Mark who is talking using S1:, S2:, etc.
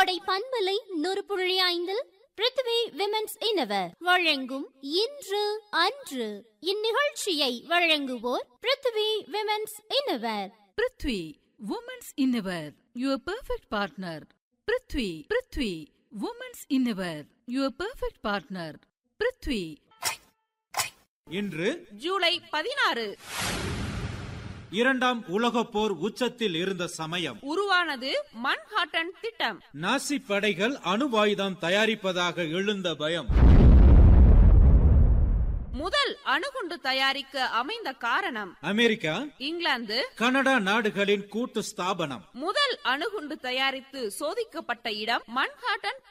S1: கோடை பண்பலை நூறு புள்ளி ஐந்தில் பிருத்வி விமென்ஸ் இனவர் வழங்கும் இன்று அன்று இந்நிகழ்ச்சியை வழங்குவோர் Prithvi women's innerwear
S2: Prithvi women's innerwear your perfect partner Prithvi Prithvi women's innerwear your perfect partner Prithvi
S3: இன்று
S4: ஜூலை பதினாறு
S3: இரண்டாம் உலகப் போர் உச்சத்தில் இருந்த சமயம்
S4: உருவானது மன்ஹாட்டன் திட்டம்
S3: நாசி படைகள் அணுவாயுதம் தயாரிப்பதாக எழுந்த பயம்
S4: முதல் அணுகுண்டு தயாரிக்க அமைந்த காரணம்
S3: அமெரிக்கா
S4: இங்கிலாந்து
S3: கனடா நாடுகளின் கூட்டு ஸ்தாபனம்
S4: முதல் அணுகுண்டு தயாரித்து சோதிக்கப்பட்ட இடம் மன்ஹாட்டன்